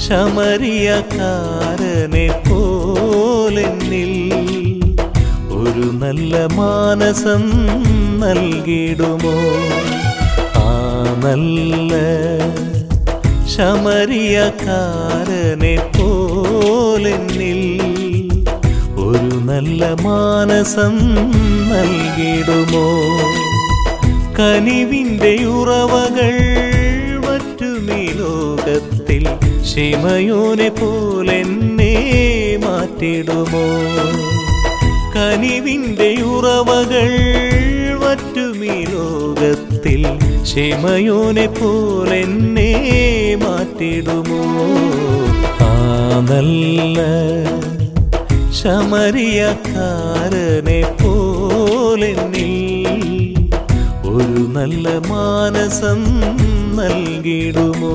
ശമരിയക്കാരനെ പോലെന്നിൽ ഒരു നല്ല മാനസം നൽകിടുമോ ആ നല്ല ശമരിയക്കാരനെ പോലെന്നിൽ ഒരു നല്ല മാനസം നൽകിടുമോ കനിവിൻ്റെ ഉറവകൾ മറ്റുമീ ലോകത്തിൽ ശിമയോനെ പോലെന്നെ മാറ്റിടുമോ കനിവിൻ്റെ ഉറവകൾ മറ്റുമീ ലോകത്തിൽ ശിമയോനെ പോലെന്നെ മാറ്റിടുമോ ആ നല്ല ശമരിയക്കാരനെ പോലെന്നിൽ ഒരു നല്ല മാനസം നൽകിടുമോ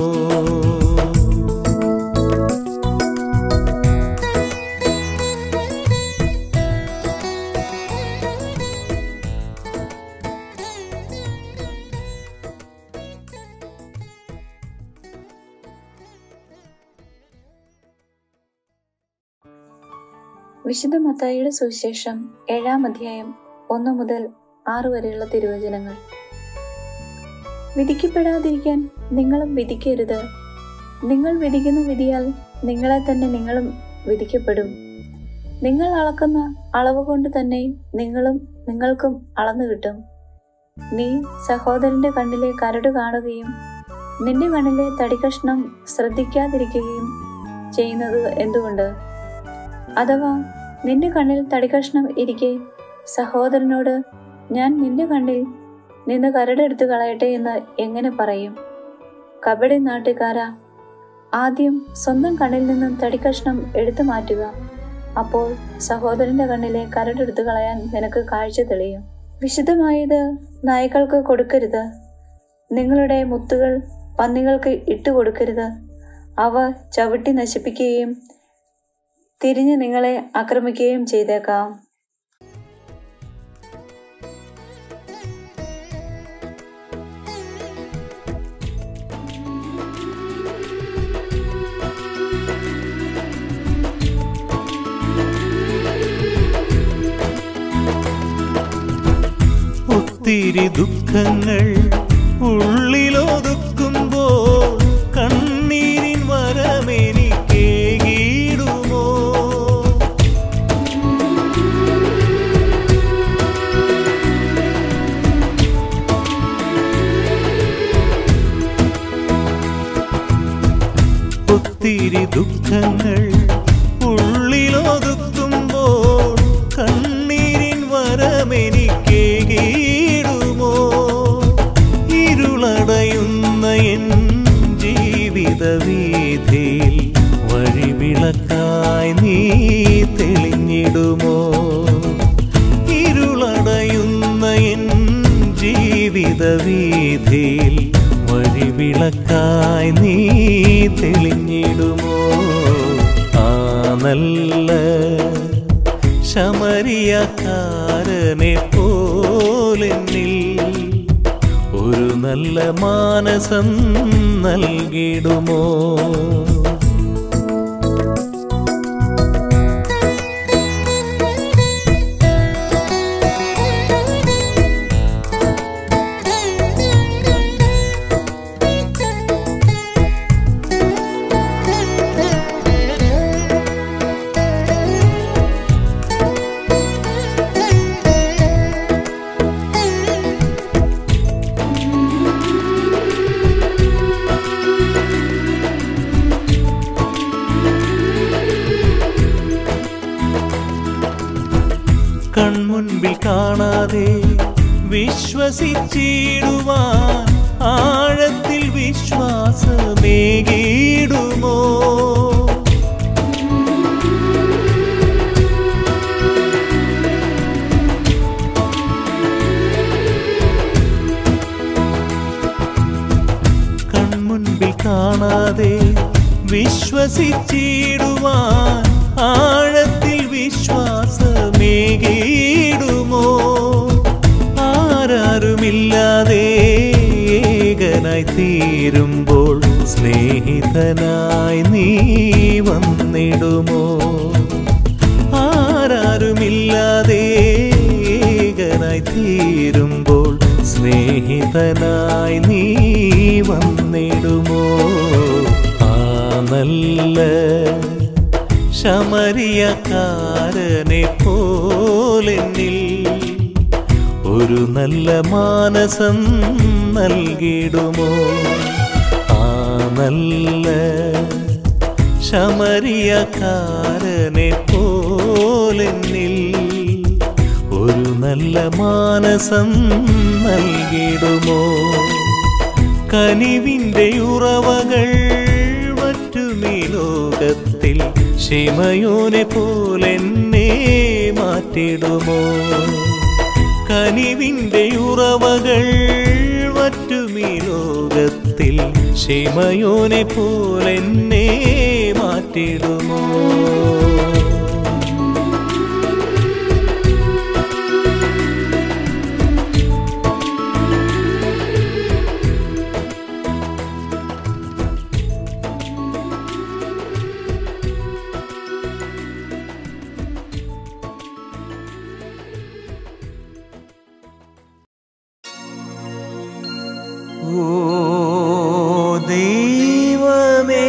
വിശുദ്ധ മത്തായിയുടെ സുവിശേഷം ഏഴാം അധ്യായം ഒന്ന് മുതൽ ആറ് വരെയുള്ള തിരുവചനങ്ങൾ വിധിക്കപ്പെടാതിരിക്കാൻ നിങ്ങളും വിധിക്കരുത് നിങ്ങൾ വിധിക്കുന്ന വിധിയാൽ നിങ്ങളെ തന്നെ നിങ്ങളും വിധിക്കപ്പെടും നിങ്ങൾ അളക്കുന്ന അളവ് കൊണ്ട് തന്നെ നിങ്ങളും നിങ്ങൾക്കും അളന്നു കിട്ടും നീ സഹോദരന്റെ കണ്ണിലെ കരട് കാണുകയും നിന്റെ കണ്ണിലെ തടികഷ്ണം ശ്രദ്ധിക്കാതിരിക്കുകയും ചെയ്യുന്നത് എന്തുകൊണ്ട് അഥവാ നിന്റെ കണ്ണിൽ തടികഷ്ണം ഇരിക്കെ സഹോദരനോട് ഞാൻ നിന്റെ കണ്ണിൽ നിന്ന് കരടെടുത്ത് കളയട്ടെ എന്ന് എങ്ങനെ പറയും കബഡി നാട്ടുകാരാ ആദ്യം സ്വന്തം കണ്ണിൽ നിന്നും തടികഷ്ണം എടുത്തു മാറ്റുക അപ്പോൾ സഹോദരന്റെ കണ്ണിലെ കരടെടുത്ത് കളയാൻ നിനക്ക് കാഴ്ച തെളിയും വിശുദ്ധമായത് നായ്ക്കൾക്ക് കൊടുക്കരുത് നിങ്ങളുടെ മുത്തുകൾ പന്നികൾക്ക് ഇട്ടുകൊടുക്കരുത് അവ ചവിട്ടി നശിപ്പിക്കുകയും തിരിഞ്ഞ് നിങ്ങളെ ആക്രമിക്കുകയും ചെയ്തേക്കാം ഒത്തിരി ദുഃഖങ്ങൾ ഉള്ളിലൊതുക്കുമ്പോൾ കണ്ണീരിൻ വരമെനിക്കേകിടുമോ ഒത്തിരി ദുഃഖങ്ങൾ ഉള്ളിലൊതുക്കുമ്പോൾ കണ്ണീരിൻ വരമെനിക്കേകിടുമോ ഇരുളടയുന്ന എൻ ജീവിത വീതിയിൽ വഴിവിളക്കായി നീ തെളിഞ്ഞിടുമോ ഇരുളടയുന്ന എൻ ജീവിത വീതിയിൽ വഴിവിളക്കായി നീ തെളിഞ്ഞിടുമോ ആ നല്ല ശമരിയക്കാരനെ പോലെന്നിൽ ഒരു നല്ല മാനസം നൽകിടുമോ കൺമുൻപിൽ കാണാതെ വിശ്വസിച്ചിടുവാൻ ആഴത്തിൽ വിശ്വാസമേകിടുമോ കൺമുൻപിൽ കാണാതെ വിശ്വസിച്ചിടുവാൻ ആഴത്തിൽ വിശ്വാസമേകിടുമോ ആരാരുമില്ലാതെ ഏകനായി തീരുമ്പോൾ സ്നേഹ സ്നേഹിതനായി നീ വന്നിടുമോ ആരാരുമില്ലാതെ ഏകനായി തീരുമ്പോൾ സ്നേഹിതനായി നീ വന്നിടുമോ ആ നല്ല ശമരിയക്കാരനെ പോലെന്നിൽ ഒരു നല്ല മാനസം നൽകിടുമോ ആ നല്ല ശമരിയക്കാരനെ പോലെന്നിൽ ഒരു നല്ല മാനസം നൽകിടുമോ കനിവിൻ്റെ ഉറവകൾ മറ്റുമീ ലോകത്തിൽ ഷിമയോനെ പോലെന്നെ മാറ്റിടുമോ കനിവിൻ്റെ ഉറവകൾ മറ്റുമീ ലോകത്തിൽ ഷിമയോനെ പോലെന്നെ മാറ്റിടുമോ ഓ ദൈവമേ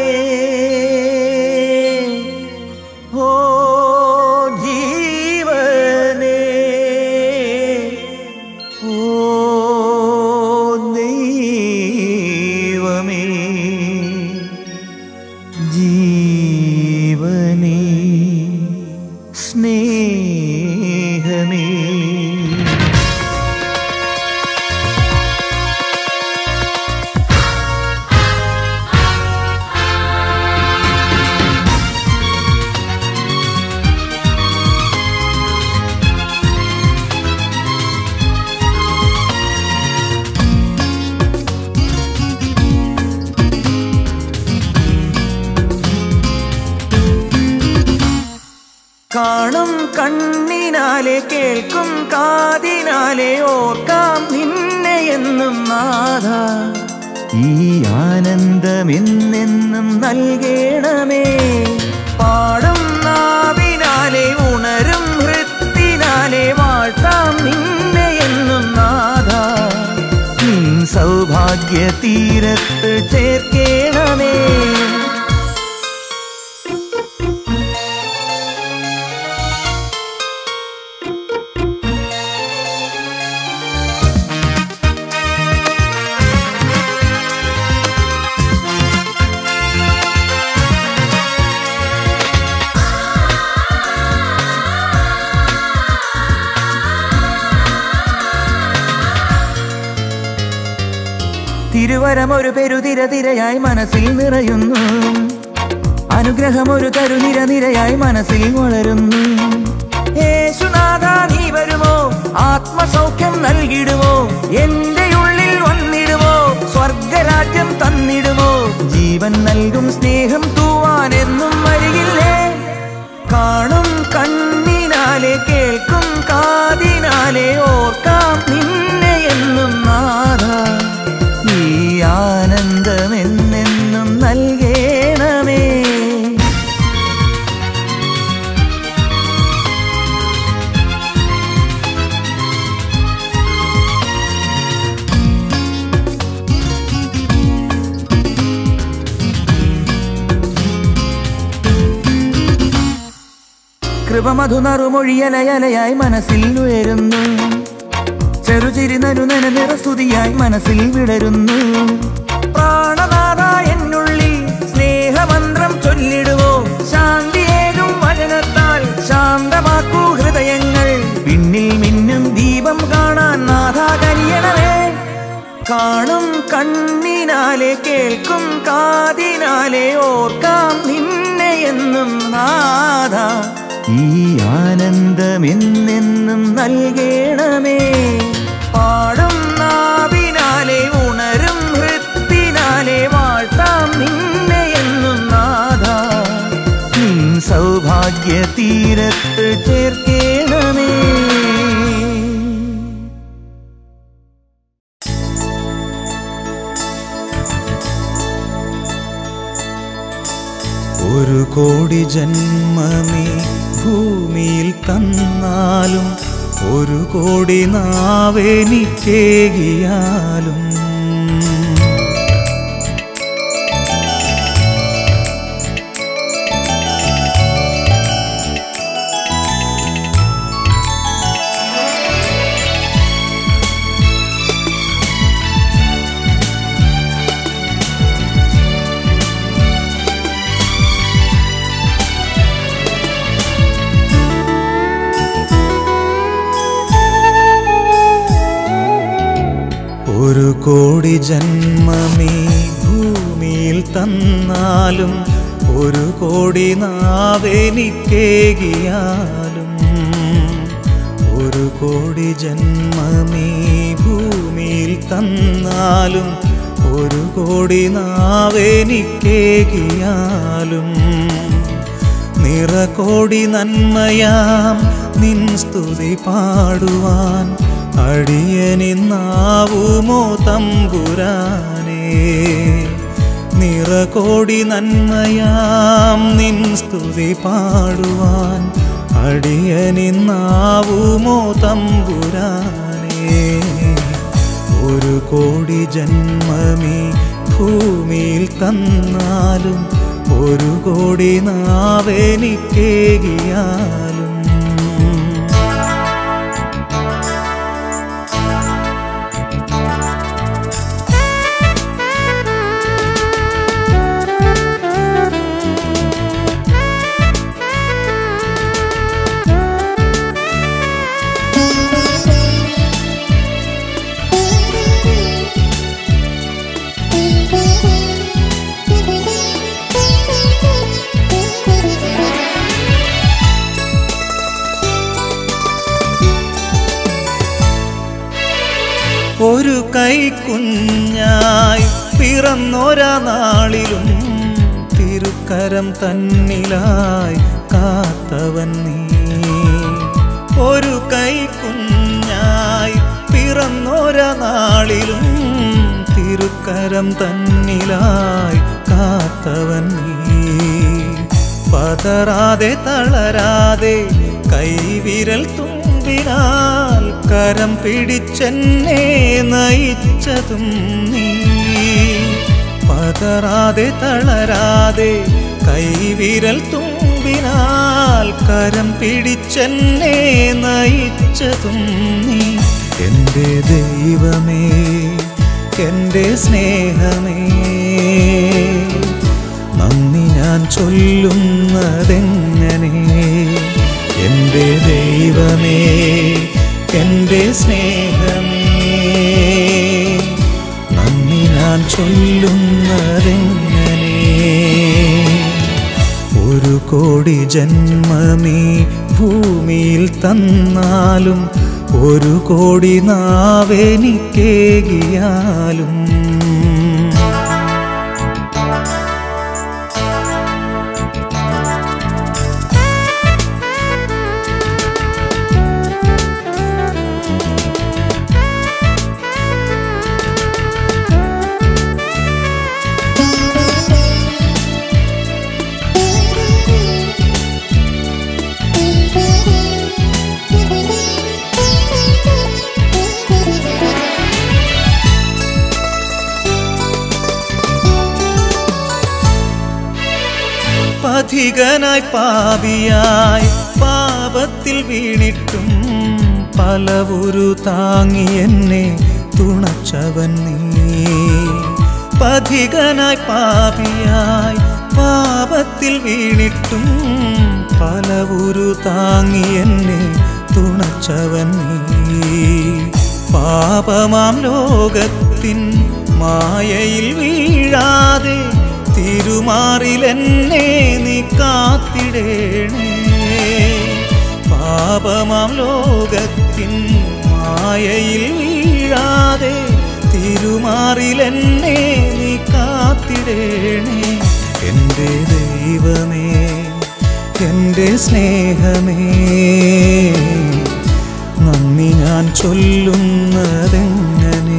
ഓ ജീവനേ ഓ ദൈവമേ ജീവനേ സ്നേഹമേ കാണും കണ്ണിനാലെ കേൾക്കും കാതിനാലെ ഓർക്കാം നിന്നെ എന്നും നാഥ ഈ ആനന്ദമെന്നെന്നും നൽകണമേ പാടും നാവിനാലെ ഉണരും ഹൃത്തിനാലെ വാഴ്ത്താം നിന്നെ എന്നും നാഥ നിൻ സൗഭാഗ്യ തീരത്ത് ചേർക്കേണമേ തിരുവരം ഒരു പെരുതിര തിരയായി മനസ്സിൽ നിറയുന്നു അനുഗ്രഹം ഒരു കരുനിര നിരയായി മനസ്സിൽ വളരുന്നു യേശുനാഥ നീ വരുമോ ആത്മസൗഖ്യം നൽകിടുമോ എന്റെ ഉള്ളിൽ വന്നിടുമോ സ്വർഗരാജ്യം തന്നിടുമോ ജീവൻ നൽകും സ്നേഹം തൂവാൻ എന്നും വരികില്ലേ കാണും കണ്ണിനാലെ കേൾക്കും കാതിനാലെ ഓർക്കാം നിന്നെ എന്നും നാഥ ഈ ആനന്ദം എന്നെന്നും നൽകേണമേ കൃപമധുനറുമൊഴിയലയലയായി മനസ്സിൽ ഉയരുന്നു ചെറുചിരി നരുനന നിറസ്തുതിയായി മനസ്സിൽ വിടരുന്നു പ്രാണനാഥ എന്നുള്ളിൽ സ്നേഹമന്ത്രം ചൊല്ലിടുവോ ശാന്തിയേകും വചനത്താൽ ശാന്തമാക്കൂ ഹൃദയങ്ങൾ പിന്നിൽ മിന്നും ദീപം കാണാൻ നാഥ കനിയണമേ കാണും കണ്ണിനാലെ കേൾക്കും കാതിനാലെ ഓർക്കാം നിന്നെ എന്നും നാഥ ഈ ആനന്ദം എന്നെന്നും നൽകണമേ പാടും നാവിനാലെ ഉണരും ഹൃത്തിനാലെ വാഴ്ത്താം നിന്നെ എന്നും നാഥ നിൻ സൗഭാഗ്യ തീരത്ത് ചേർക്കേണമേ ഒരു കോടി ജന്മമേ ഭൂമിയിൽ തന്നാലും ഒരു കോടി നാവെനിക്കേകിയാലും ഒരു കോടി ജന്മമേ ഭൂമിയിൽ തന്നാലും ഒരു കോടി നാവെനിക്കേകിയാലും ഒരു കോടി ജന്മമേ ഭൂമിയിൽ തന്നാലും ഒരു കോടി നാവെനിക്കേകിയാലും നിറകോടി നന്മയാം നിൻ സ്തുതി പാടുവാൻ അടിയനിന്നാവുമോ തമ്പുരാനേ നിറകോടി നന്മയാം നിൻ സ്തുതി പാടുവാൻ അടിയനിന്നാവുമോ തമ്പുരാനേ ഒരു കോടി ജന്മമേ ഭൂമിയിൽ തന്നാലും ഒരു കോടി നാവെനിക്കേകിയാലും ഒരു കൈക്കുഞ്ഞായി പിറന്നൊരാ നാളിലും തിരുക്കരം തന്നിലായി കാത്തവൻ നീ ഒരു കൈക്കുഞ്ഞായി പിറന്നൊരാ നാളിലും തിരുക്കരം തന്നിലായി കാത്തവൻ നീ പതറാതെ തളരാതെ കൈവിരൽ തുമ്പിനാൽ കരം പിടിച്ചെന്നെ നയിച്ചതും നീ പതറാതെ തളരാതെ കൈവിരൽ തുമ്പിനാൽ കരം പിടിച്ചെന്നെ നയിച്ചതും നീ എൻ്റെ ദൈവമേ എൻ്റെ സ്നേഹമേ നന്ദി ഞാൻ ചൊല്ലുന്നതെങ്ങനെ എൻ്റെ ദൈവമേ എൻ്റെ സ്നേഹമേ നന്ദി ഞാൻ ചൊല്ലുന്നതെങ്ങനെ ഒരു കോടി ജന്മമേ ഭൂമിയിൽ തന്നാലും ഒരു കോടി നാവെനിക്കേകിയാലും പഥികനായി പാപിയായി പാപത്തിൽ വീണിട്ടും പലവുരു താങ്ങി എന്നെ തുണച്ചവൻ നീ പഥികനായി പാപിയായി പാപത്തിൽ വീണിട്ടും പലവുരു താങ്ങി എന്നെ തുണച്ചവൻ നീ പാപമാം ലോകത്തിൻ മായയിൽ വീഴാതെ തിരുമാറിലെന്നെ നീ കാത്തിടേണേ പാപമാം ലോകത്തിൻ മായയിൽ വീഴാതെ തിരുമാറിലെന്നെ നീ കാത്തിടേണേ എൻ്റെ ദൈവമേ എൻ്റെ സ്നേഹമേ നന്ദി ഞാൻ ചൊല്ലുന്നതെങ്ങനെ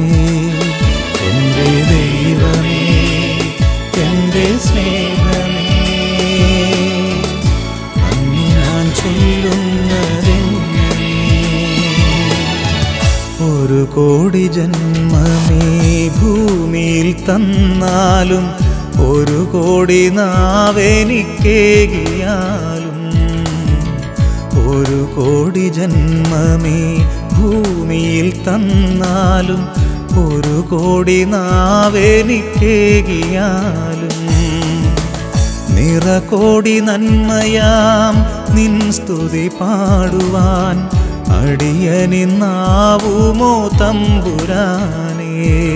എൻ്റെ ദൈവമേ എൻ്റെ സ്നേഹമേ കോടി ജന്മമേ ഭൂമിയിൽ തന്നാലും ഒരു കോടി നാവെനിക്കേകിയാലും ഒരു കോടി ജന്മമേ ഭൂമിയിൽ തന്നാലും ഒരു കോടി നാവെനിക്കേകിയാലും നിറകോടി നന്മയാം നിൻ സ്തുതി പാടുവാൻ അടിയനിന്നാവുമോ തമ്പുരാനേ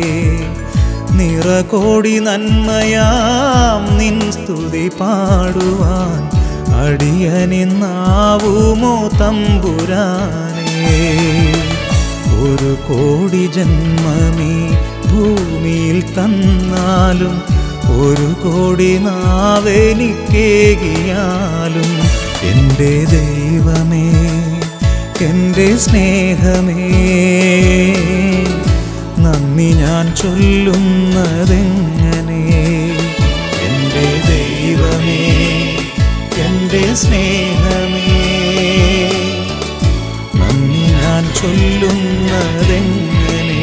നിറകോടി നന്മയാം നിൻ സ്തുതി പാടുവാൻ അടിയനിന്നാവുമോ തമ്പുരാനേ ഒരു കോടി ജന്മമേ ഭൂമിയിൽ തന്നാലും ഒരു കോടി നാവെനിക്കേകിയാലും എൻ്റെ ദൈവമേ എൻ്റെ സ്നേഹമേ നന്ദി ഞാൻ ചൊല്ലുന്നതെങ്ങനെ എൻ്റെ ദൈവമേ എൻ്റെ സ്നേഹമേ നന്ദി ഞാൻ ചൊല്ലുന്നതെങ്ങനെ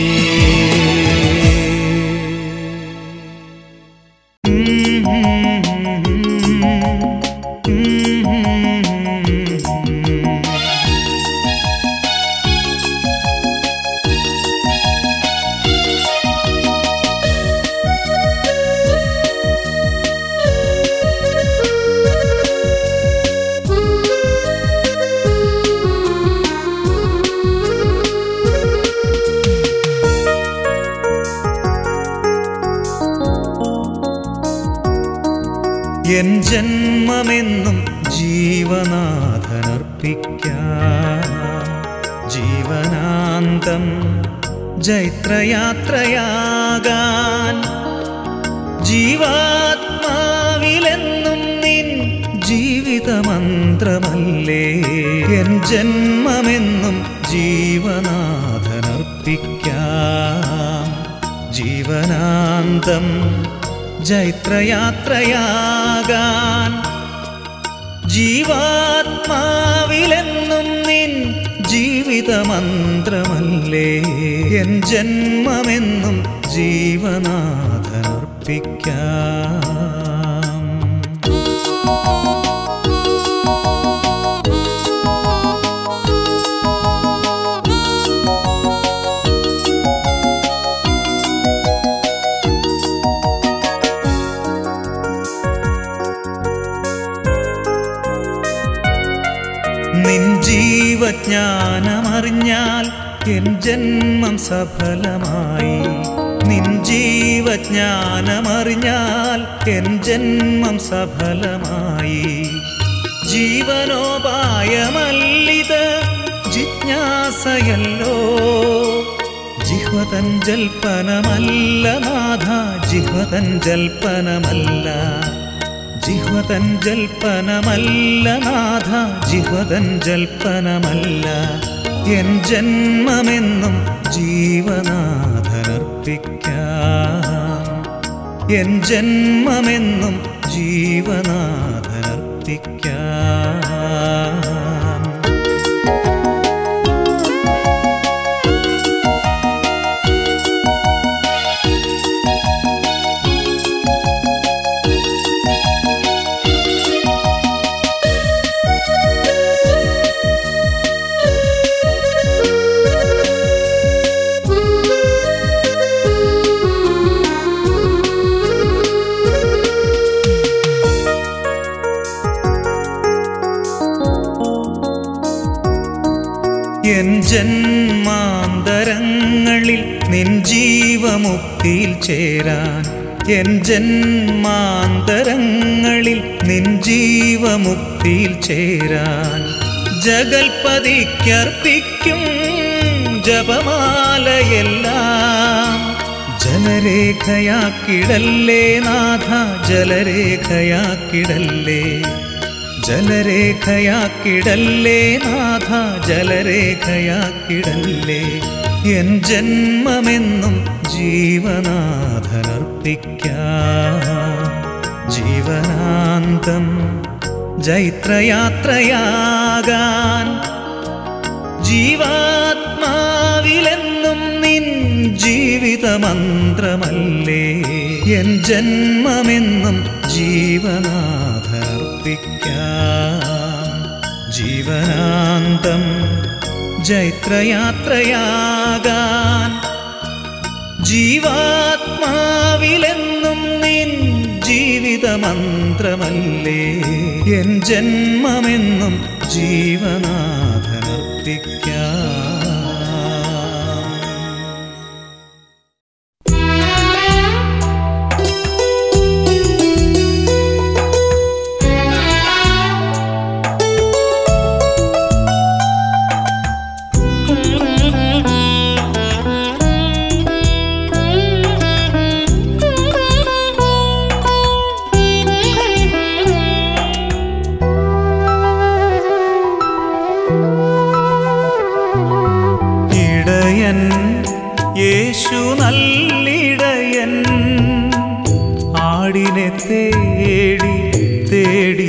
എൻ ജന്മമെന്നും ജീവനാഥനർപ്പിക്കാം ജീവനാന്തം ജൈത്രയാത്രയാകാൻ ജീവാത്മാവിലെന്നും നിൻ ജീവിതമന്ത്രമല്ലേ എൻ ജന്മമെന്നും ജീവനാഥനർപ്പിക്കാം ജീവനാന്തം ജൈത്രയാത്രയാകാൻ ജീവാത്മാവിലെന്നും നിൻ ജീവിതമന്ത്രമല്ലേ എൻ ജന്മമെന്നും ജീവനാഥനർപ്പിക്കാം നിൻ ജീവജ്ഞാനമറിഞ്ഞാൽ എൻ ജന്മം സഫലമായി നിൻ ജീവജ്ഞാനമറിഞ്ഞാൽ എൻ ജന്മം സഫലമായി ജീവനോപായമല്ലിത് ജിജ്ഞാസയല്ലോ ജിഹ്വതൻ ജൽപ്പനമല്ല നാഥ ജിഹ്വതൻ ജൽപ്പനമല്ല ജിഹ്വതൻ ജൽപ്പനമല്ല നാഥ ജിഹ്വതൻ ജൽപ്പനമല്ല എൻ ജന്മമെന്നും ജീവനാഥനർപ്പിക്കാം എൻ ജന്മമെന്നും ജീവനാഥനർപ്പിക്കാം എൻ ജന്മാന്തരങ്ങളിൽ നിൻ ജീവമുക്തിയിൽ ചേരാൻ എൻ ജന്മാന്തരങ്ങളിൽ നിൻ ജീവമുക്തിയിൽ ചേരാൻ ജഗൽപതിക്കർപ്പിക്കും ജപമാലയെല്ലാം ജലരേഖയാക്കിടല്ലേ നാഥ ജലരേഖയാക്കിടല്ലേ ജലരേഖയാക്കിടല്ലേ നാഥ ജലരേഖയാക്കിടല്ലേ എൻ ജന്മമെന്നും ജീവനാഥനർപ്പിക്കാം ജീവനാന്തം ജൈത്രയാത്രയാകാൻ ജീവാത്മാവിലെന്നും ജീവിതമന്ത്രമല്ലേ എൻ ജന്മമെന്നും ജീവനാഥർപ്പിക്കാം ജീവനാന്തം ജൈത്രയാത്രയാകാൻ ജീവാത്മാവിലെന്നും നിൻ ജീവിതമന്ത്രമല്ലേ എൻ ജന്മമെന്നും ജീവനാഥനർപ്പിക്കാം ഇടയൻ യേശു നല്ലിടയൻ ആടിനെ തേടി തേടി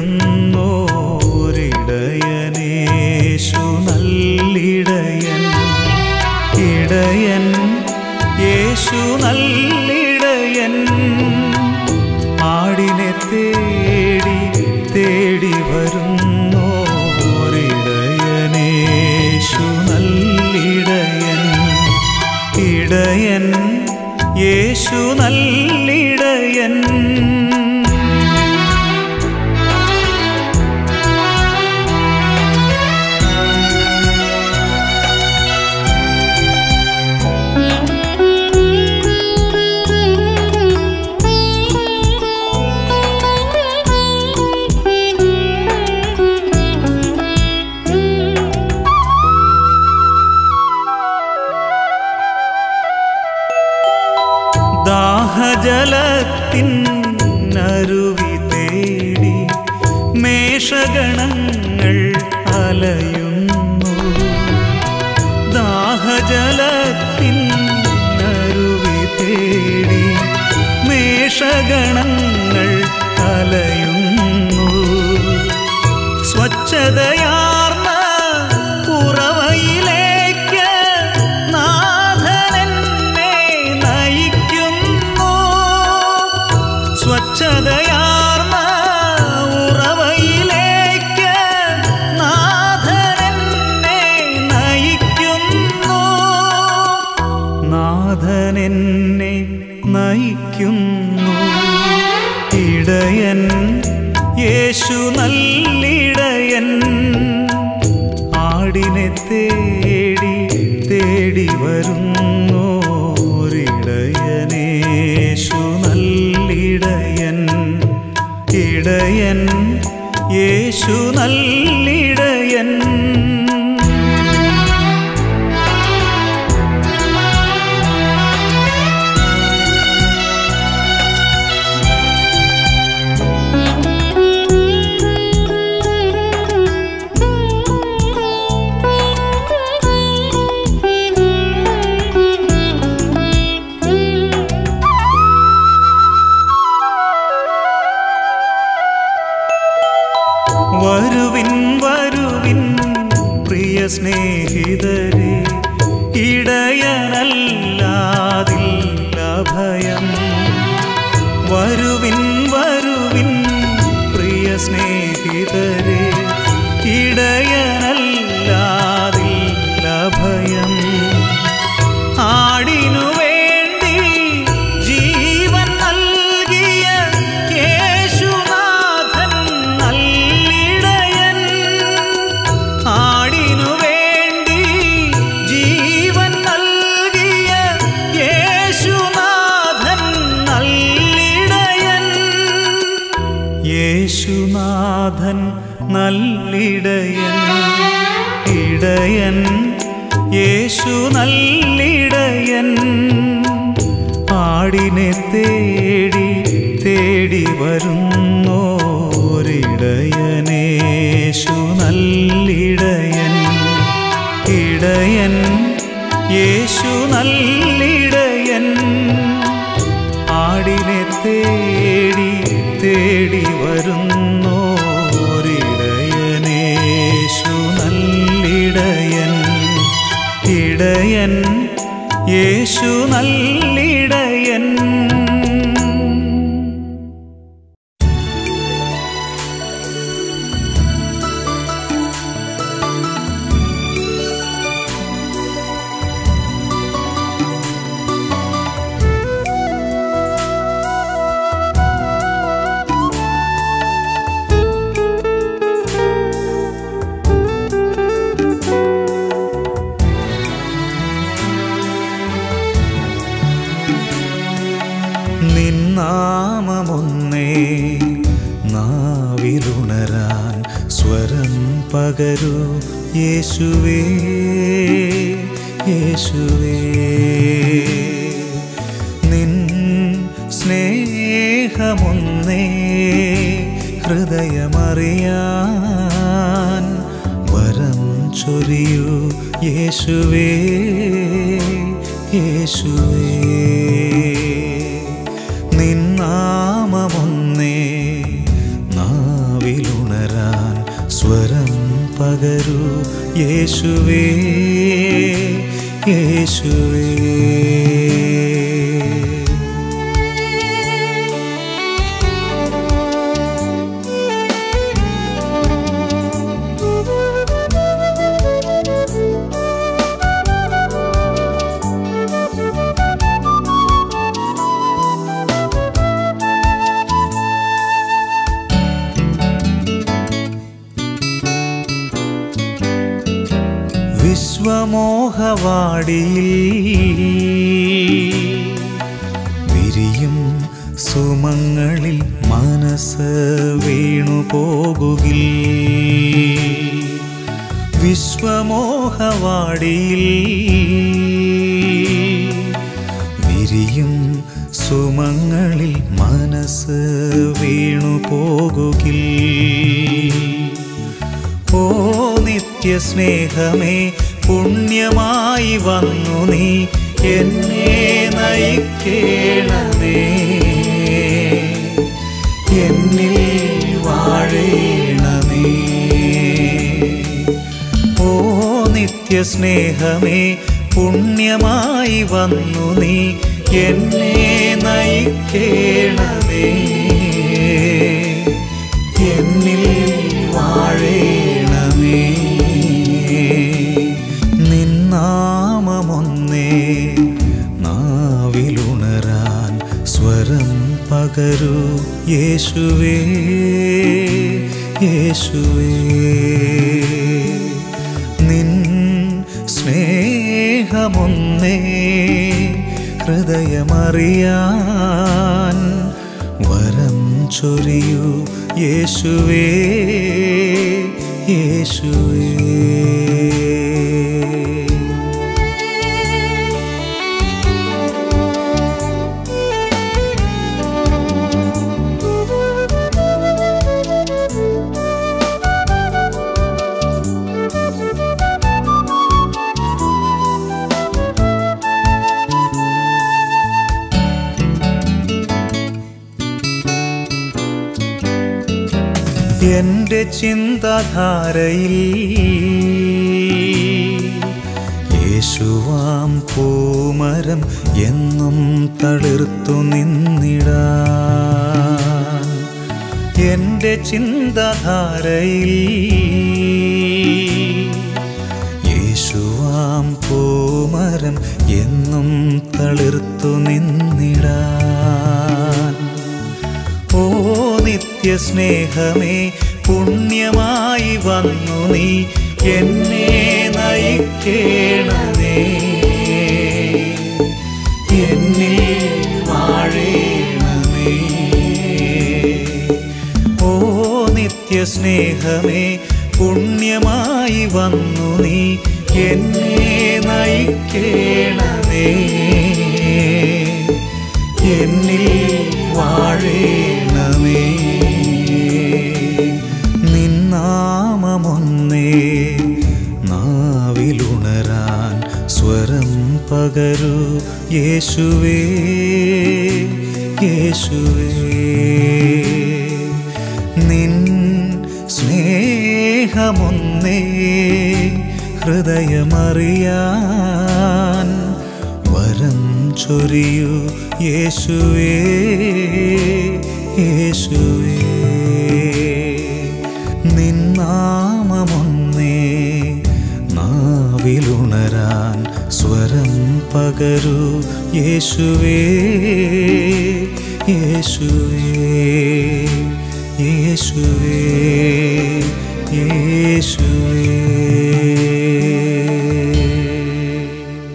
വരുന്നോരിടയനേശു നല്ലിടയൻ ഇടയൻ യേശു നല്ലിടയൻ ആടിനെ തേടി തേടി വരുന്നോരിടയനേശു നല്ലിടയൻ ഇടയൻ യേശു നല്ലിടയൻ ദാഹജലത്തിൻ അരുവി തേടി മേഷഗണങ്ങൾ അലയുന്നു ദാഹജലത്തിൻ അരുവി തേടി മേഷഗണങ്ങൾ അലയുന്നു സ്വച്ഛതയാർന്ന ഉറവയിലേക്ക് നാഥനെന്നെ നയിക്കുന്നു സ്വച്ഛതയാർന്ന ഉറവയിലേക്ക് നാഥനെന്നെ നയിക്കുന്നു നാഥനെന്നെ നയിക്കുന്നു ഇടയൻ യേശു നല്ലിടയൻ ആടിനെ തേടി തേടി വരുന്നോരിടയനേശു നല്ലിടയൻ ഇടയൻ യേശു നല്ലിടയൻ വരുവിൻ വരുവിൻ പ്രിയ സ്നേഹിതരെ ഇടയനല്ലാതില്ല ഭയം വരുവിൻ വരുവിൻ പ്രിയ സ്നേഹിതരെ ഇടയനല്ലാതില്ല ഭയം ആടിനു വേണ്ടി ജീവൻ നൽകിയ യേശുനാഥൻ നല്ലിടയൻ ആടിനു വേണ്ടി ജീവൻ നൽകിയ യേശുനാഥൻ നല്ലിടയൻ യേശുനാഥൻ നല്ലിടയൻ ഇടയൻ യേശു നല്ലിടയൻ ആടിനെ തേടി തേടി വരുന്നോരിടയനേശു നല്ലിടയൻ ഇടയൻ യേശു നല്ലിടയൻ ആടിനെ തേടി തേടി വരുന്നോരിടയനേശു നല്ലിടയൻ ഇടയൻ യേശു നാവിലുണരാൻ സ്വരം പകരൂ യേശുവേ യേശുവേ നിൻ സ്നേഹമൊന്നേ ഹൃദയമറിയാൻ വരം ചൊരിയൂ യേശുവേ യേശുവേ നിന്നാമമൊന്നേ നാവിലുണരാൻ സ്വരം പകരൂ യേശുവേ യേശുവേ വിശ്വമോഹവാടിയിൽ വിരിയും സുമങ്ങളിൽ മനസ്സ് വീണു പോകുകിൽ വിശ്വമോഹവാടിയിൽ വിരിയും സുമങ്ങളിൽ മനസ്സ് വീണു പോകുകിൽ ഓ നിത്യസ്നേഹമേ പുണ്യമായി വന്നു നീ എന്നെ നയിക്കേണമേ എന്നിൽ വാഴേണമേ ഓ നിത്യസ്നേഹമേ പുണ്യമായി വന്നു നീ എന്നെ നയിക്കേണമേ എന്നിൽ വാഴേണമേ നിന്നാമമൊന്നേ നാവിലുണരാൻ സ്വരം പകരൂ യേശുവേ യേശുവേ നിൻ സ്നേഹമൊന്നേ ഹൃദയമറിയാൻ വരം ചൊരിയൂ യേശുവേ യേശുവേ എന്റെ ചിന്താധാരയിൽ യേശുവാം പൂമരം എന്നും തളിർത്തു നിന്നിടാൻ എന്റെ ചിന്താധാരയിൽ യേശുവാം പൂമരം എന്നും തളിർത്തു നിന്നിടാൻ ഓ നിത്യസ്നേഹമേ പുണ്യമായി വന്നു നീ എന്നെ നയിക്കേണമേ എന്നിൽ വാഴേണമേ ഓ നിത്യസ്നേഹമേ പുണ്യമായി വന്നു നീ എന്നെ നയിക്കേണമേ എന്നിൽ വാഴേണമേ നിന്നാമമൊന്നേ നാവിലുണരാൻ സ്വരം പകരൂ യേശുവേ യേശുവേ നിൻ സ്നേഹമൊന്നേ ഹൃദയമറിയാൻ വരം ചൊരിയൂ യേശുവേ യേശുവേ നിന്നാമമൊന്നേ നാവിലുണരാൻ സ്വരം പകരൂ യേശുവേ യേശുവേ യേശുവേ യേശുവേ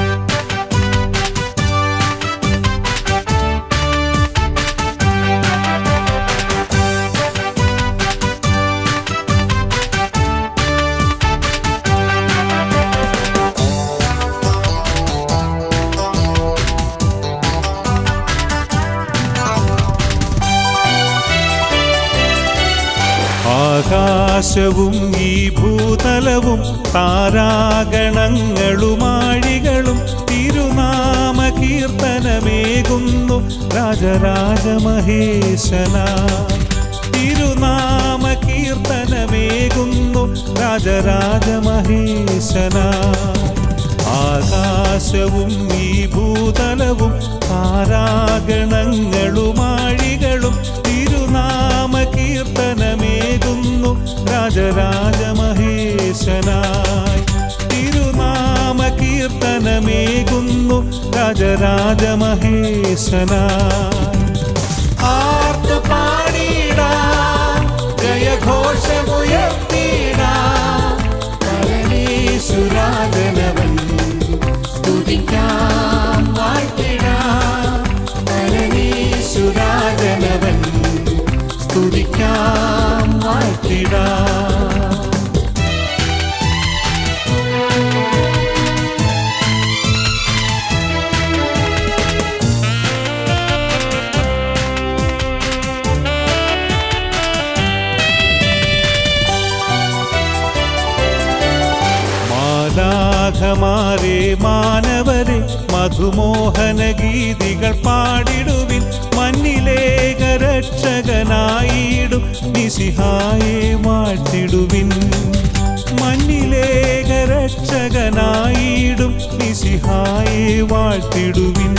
യേശുവേ ആകാശവും ഈ ഭൂതലവും താരാഗണങ്ങളുമാഴികളും തിരുനാമ കീർത്തനമേകുന്നു രാജരാജമഹേശന തിരുനാമ കീർത്തനമേകുന്നു രാജരാജമഹേശന ആകാശവും ഈ ഭൂതലവും താരാഗണങ്ങളുമാഴികളും തിരുനാമ കീർത്തനമേകുന്നു രാജരാജമഹേശനായി തിരുനാമ കീർത്തനമേകുന്നു രാജരാജമഹേശനായി ആർത്തു പാടിടാം ജയഘോഷമുയർത്തിടാം പരമേശ്വരാജനവൻ സ്തുതിക്കാം വാഴ്ത്തിടാം പരമേശ്വരാജനവൻ സ്തുതിക്കാം വാഴ്ത്തിടാം മാലാഖമാരെ മാനവരെ മധുമോഹന ഗീതികൾ പാടിടുവിൻ മണ്ണിലേക രക്ഷകനായിടും നിസിഹായെ വാഴ്ത്തിടുവിൻ മണ്ണിലേക രക്ഷകനായിടും നിസിഹായെ വാഴ്ത്തിടുവിൻ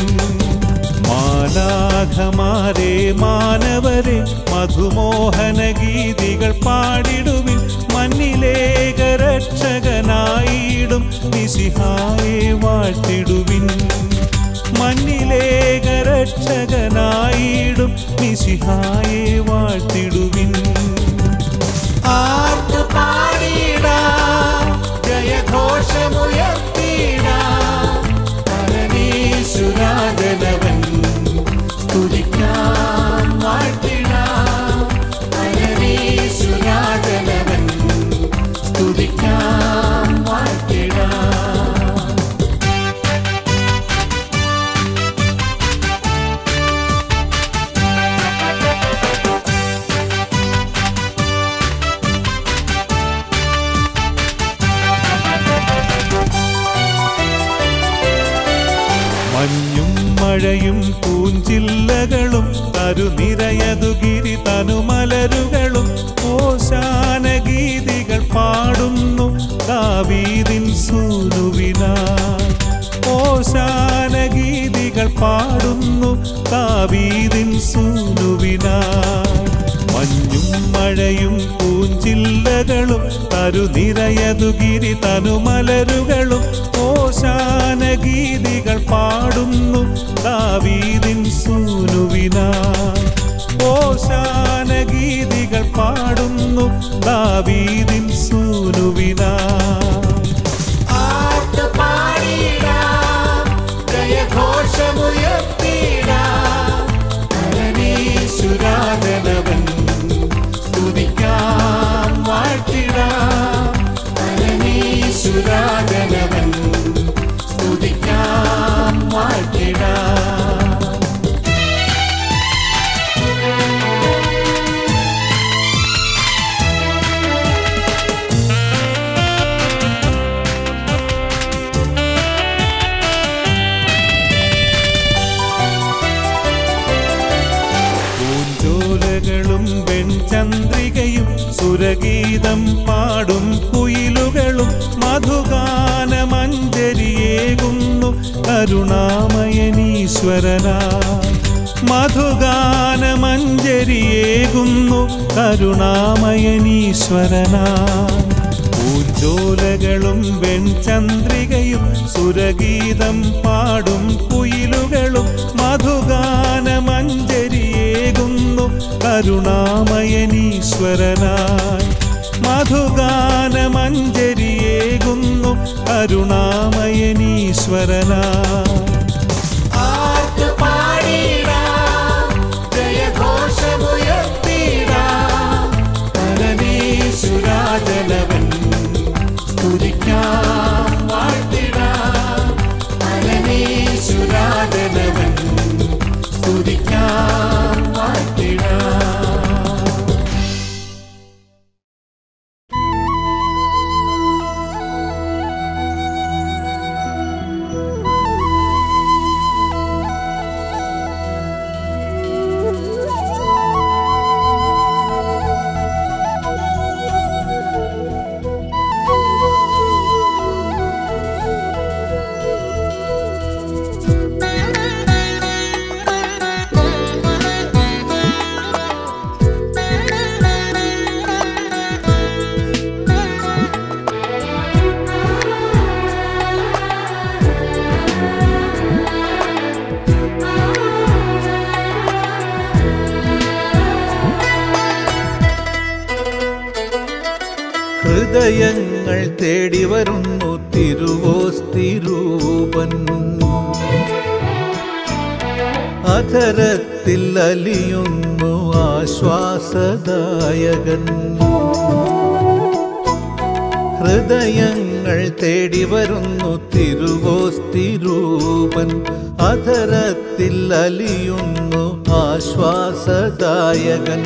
മാലാഖമാരെ മാനവരെ മധുമോഹന ഗീതികൾ പാടിടുവിൻ മണ്ണിലേക രക്ഷകനായിടും നിസിഹായെ വാഴ്ത്തിടുവിൻ മണ്ണിലേക രക്ഷകനായിടും നിസിഹായെ വാഴ്ത്തിടുവിൻ ആർത്തു പാടിടാം ജയഘോഷമുയർത്തിടാം പരമേശ്വരാജനവൻ സ്തുതിക്കാം വാഴ്ത്തിടാം പരമേശ്വരാജനവൻ സ്തുതിക്കാം വാഴ്ത്തിടാം മഞ്ഞും മഴയും പൂഞ്ചില്ലകളും തരുനിരയതുഗിരി തനുമലരുകളും ഓശാന ഗീതികൾ പാടുന്നു ദാവീദിൻ സൂനുവിനായി ഓശാന ഗീതികൾ പാടുന്നു ദാവീദിൻ സൂനുവിനായി മഞ്ഞും മഴയും പൂഞ്ചില്ലകളും തരുനിരയതുഗിരി തനുമലരുകളും ഓശാന ഗീതികൾ പാടുന്നു ദാവീദിൻ സൂനുവിനായി ഓശാന ഗീതികൾ പാടുന്നു ദാവീദിൻ സൂനുവിനായി ആർത്തു പാടിടാം ജയഘോഷമുയർത്തിടാം പരമേശ്വരാജനവൻ സ്തുതിക്കാം വാഴ്ത്തിടാം പരമേശ്വരാജനവൻ സ്തുതിക്കാം വാഴ്ത്തിടാം പൂഞ്ചോലകളും വെൺചന്ദ്രികയും സുരഗീതം പാടും കുയിലുകളും മധുഗാനമഞ്ജരിയേകുന്നു കരുണാമയനീശ്വരനായി മധുഗാനമഞ്ജരിയേകുന്നു കരുണാമയനീശ്വരനായി പൂഞ്ചോലകളും വെൺചന്ദ്രികയും സുരഗീതം പാടും കുയിലുകളും മധുഗാനമഞ്ജരിയേകുന്നു കരുണാമയനീശ്വരനായി മധുഗാനമഞ്ജരിയേകുന്നു കരുണാമയനീശ്വരനായി ഹൃദയങ്ങൾ തേടി വരുന്നു തിരുവോസ്തിരൂപൻ അധരത്തിൽ അലിയുന്നു ആശ്വാസദായകൻ ഹൃദയങ്ങൾ തേടി വരുന്നു തിരുവോസ്തിരൂപൻ അധരത്തിൽ അലിയുന്നു ആശ്വാസദായകൻ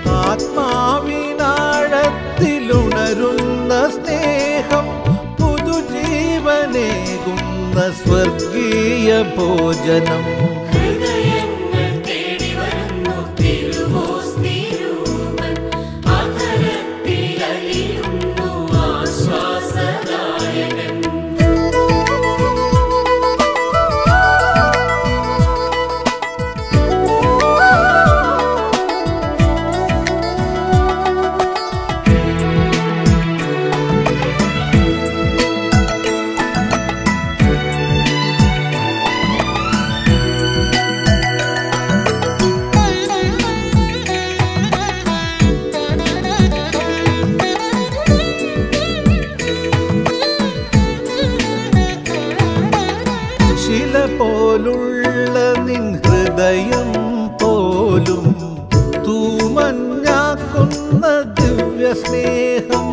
ആത്മാവിനാഴത്തിലുണരുന്ന സ്നേഹം പുതുജീവനേകുന്ന സ്വർഗീയ ഭോജനം ഹൃദയങ്ങൾ തേടി വരുന്നു തിരുവോസ്തിരൂപൻ അധരത്തിൽ അലിയുന്നു ആശ്വാസദായകൻ ശില പോലുള്ള നിൻ ഹൃദയം പോലും തൂമഞ്ഞാക്കുന്ന ദിവ്യ സ്നേഹം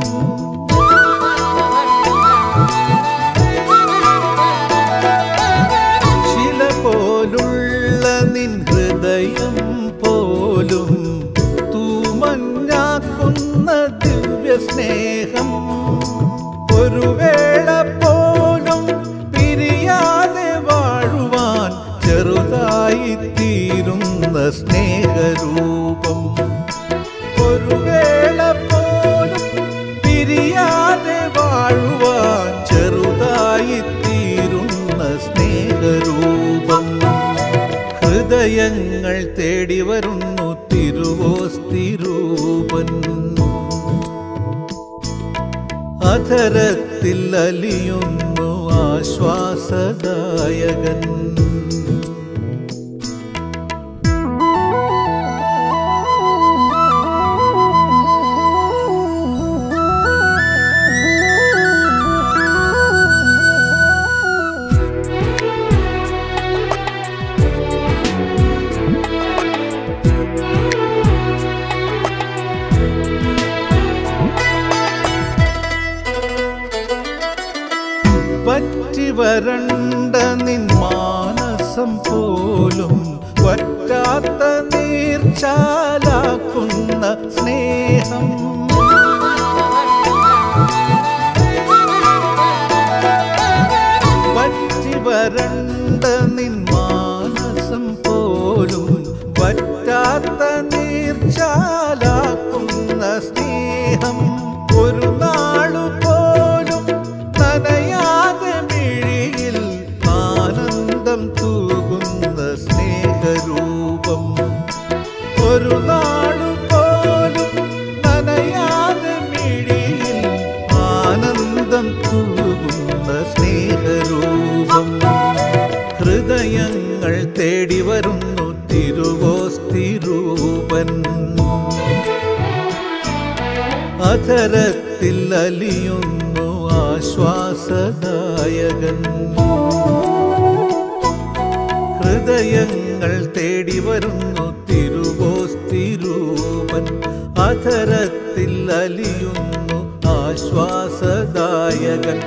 ശില പോലുള്ള നിൻ ഹൃദയം പോലും തൂമഞ്ഞാക്കുന്ന ദിവ്യ സ്നേഹം ഒരു വേള പോലും പിരിയാതെ വാഴുവാൻ ചെറുതായി തീരുന്ന സ്നേഹരൂപം ഒരു വേള പോലും പിരിയാതെ വാഴുവാൻ ചെറുതായി തീരുന്ന സ്നേഹരൂപം ഹൃദയങ്ങൾ തേടി വരുന്നു തിരുവോസ്തിരൂപൻ അധരത്തിൽ അലിയുന്നു ആശ്വാസദായകൻ പറ്റി വരണ്ട നിൻ മാനസം പോലും വറ്റാത്ത നീർച്ചാലാക്കുന്ന സ്നേഹം പറ്റി വരണ്ട നിൻ മാനസം പോലും വറ്റാത്ത നീർച്ചാലാക്കുന്ന സ്നേഹം ഒരു നാളു പോലും നനയാതെ മിഴിയിൽ ആനന്ദം തൂകുന്ന സ്നേഹരൂപം ഒരു നാളു പോലും നനയാതെ മിഴിയിൽ ആനന്ദം തൂകുന്ന സ്നേഹരൂപം ഹൃദയങ്ങൾ തേടി വരുന്നു തിരുവോസ്തിരൂപൻ അധരത്തിൽ അലിയുന്നു ആശ്വാസദായകൻ ഹൃദയങ്ങൾ തേടി വരുന്നു തിരുവോസ്തിരൂപൻ അധരത്തിൽ അലിയുന്നു ആശ്വാസദായകൻ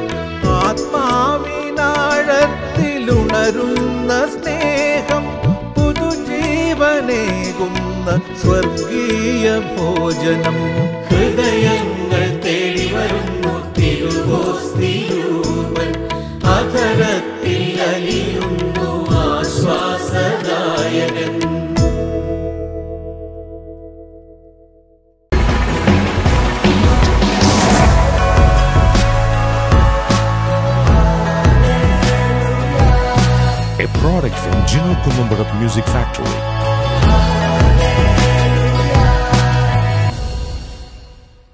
ആത്മാവിനാഴത്തിലുണരുന്ന സ്നേഹം പുതുജീവനേകുന്ന സ്വർഗീയ ഭോജനം ഹൃദയങ്ങൾ തേടി വരുന്നു തിരുവോസ്തിരൂപൻ അധരത്തിൽ അലിയുന്നു ആശ്വാസദായകൻ a product from Gino Columbarat Music Factory.